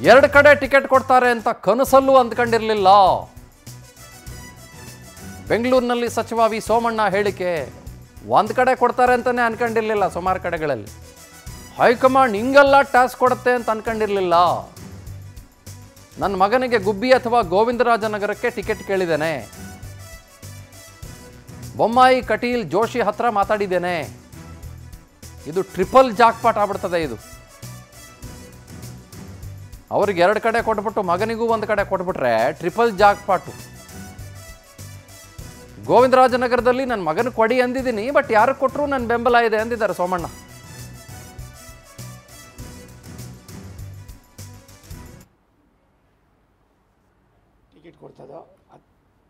ಎರಡು ಕಡೆ ಟಿಕೆಟ್ ಕೊಡ್ತಾರೆ ಅಂತ ಕನಸಲ್ಲೂ ಅಂದ್ಕೊಂಡಿರಲಿಲ್ಲ ಬೆಂಗಳೂರಿನಲ್ಲಿ ಸಚಿವ ವಿ ಸೋಮಣ್ಣ ಹೇಳಿಕೆ ಒಂದು ಕಡೆ ಕೊಡ್ತಾರೆ ಅಂತಲೇ ಅನ್ಕೊಂಡಿರ್ಲಿಲ್ಲ ಸುಮಾರು ಕಡೆಗಳಲ್ಲಿ ಹೈಕಮಾಂಡ್ ಹಿಂಗೆಲ್ಲ ಟಾಸ್ಕ್ ಕೊಡುತ್ತೆ ಅಂತ ಅನ್ಕೊಂಡಿರ್ಲಿಲ್ಲ ನನ್ನ ಮಗನಿಗೆ ಗುಬ್ಬಿ ಅಥವಾ ಗೋವಿಂದರಾಜನಗರಕ್ಕೆ ಟಿಕೆಟ್ ಕೇಳಿದ್ದೇನೆ ಬೊಮ್ಮಾಯಿ ಕಟೀಲ್ ಜೋಶಿ ಹತ್ರ ಮಾತಾಡಿದ್ದೇನೆ ಇದು ಟ್ರಿಪಲ್ ಜಾಕ್ಪಾಟ್ ಆಗ್ಬಿಡ್ತದೆ ಇದು ಅವ್ರಿಗೆ ಎರಡು ಕಡೆ ಕೊಟ್ಬಿಟ್ಟು ಮಗನಿಗೂ ಒಂದು ಕಡೆ ಕೊಟ್ಬಿಟ್ರೆ ಟ್ರಿಪಲ್ ಜಾಕ್ಪಾಟು ಗೋವಿಂದರಾಜನಗರದಲ್ಲಿ ನನ್ನ ಮಗನ ಕೊಡಿ ಅಂದಿದ್ದೀನಿ ಬಟ್ ಯಾರು ಕೊಟ್ಟರು ನನ್ನ ಬೆಂಬಲ ಇದೆ ಅಂದಿದ್ದಾರೆ ಸೋಮಣ್ಣ ಟಿಕೆಟ್ ಕೊಡ್ತದೋ ಅದು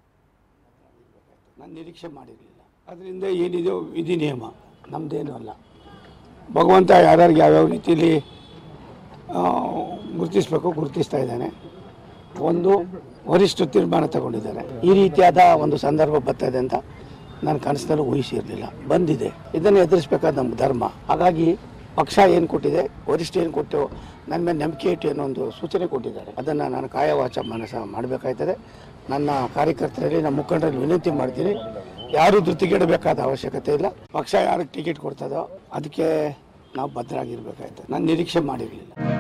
ನಾನು ನಿರೀಕ್ಷೆ ಮಾಡಿರಲಿಲ್ಲ ಅದರಿಂದ ಏನಿದೆಯೋ ವಿಧಿ ನಿಯಮ ನಮ್ಮದೇನೂ ಅಲ್ಲ ಭಗವಂತ ಯಾರ್ಯಾರಿಗೆ ಯಾವ್ಯಾವ ರೀತಿಯಲ್ಲಿ ಆ, ಗುರುತಿಸ್ಬೇಕು ಗುರುತಿಸ್ತಾ ಇದ್ದಾನೆ ಒಂದು ವರಿಷ್ಠ ತೀರ್ಮಾನ ತಗೊಂಡಿದ್ದಾರೆ ಈ ರೀತಿಯಾದ ಒಂದು ಸಂದರ್ಭ ಬರ್ತಾ ಅಂತ ನಾನು ಕನಸಿನಲ್ಲೂ ಊಹಿಸಿರಲಿಲ್ಲ ಬಂದಿದೆ ಇದನ್ನು ಎದುರಿಸ್ಬೇಕಾದ ನಮ್ಮ ಧರ್ಮ ಹಾಗಾಗಿ ಪಕ್ಷ ಏನು ಕೊಟ್ಟಿದೆ ವರಿಷ್ಠ ಏನು ಕೊಟ್ಟು ನನ್ನ ಮೇಲೆ ನಂಬಿಕೆ ಇಟ್ಟು ಏನೋ ಒಂದು ಸೂಚನೆ ಕೊಟ್ಟಿದ್ದಾರೆ ಅದನ್ನು ನಾನು ಕಾಯವಾಚ ಮನಸ್ಸ ಮಾಡಬೇಕಾಯ್ತದೆ ನನ್ನ ಕಾರ್ಯಕರ್ತರಲ್ಲಿ ನಮ್ಮ ಮುಖಂಡರಲ್ಲಿ ವಿನಂತಿ ಮಾಡ್ತೀನಿ ಯಾರು ಧೃತಿಗೆಡಬೇಕಾದ ಅವಶ್ಯಕತೆ ಇಲ್ಲ ಪಕ್ಷ ಯಾರಿಗೆ ಟಿಕೆಟ್ ಕೊಡ್ತದೋ ಅದಕ್ಕೆ ನಾವು ಭದ್ರಾಗಿರ್ಬೇಕಾಯ್ತದೆ ನಾನು ನಿರೀಕ್ಷೆ ಮಾಡಿರಲಿಲ್ಲ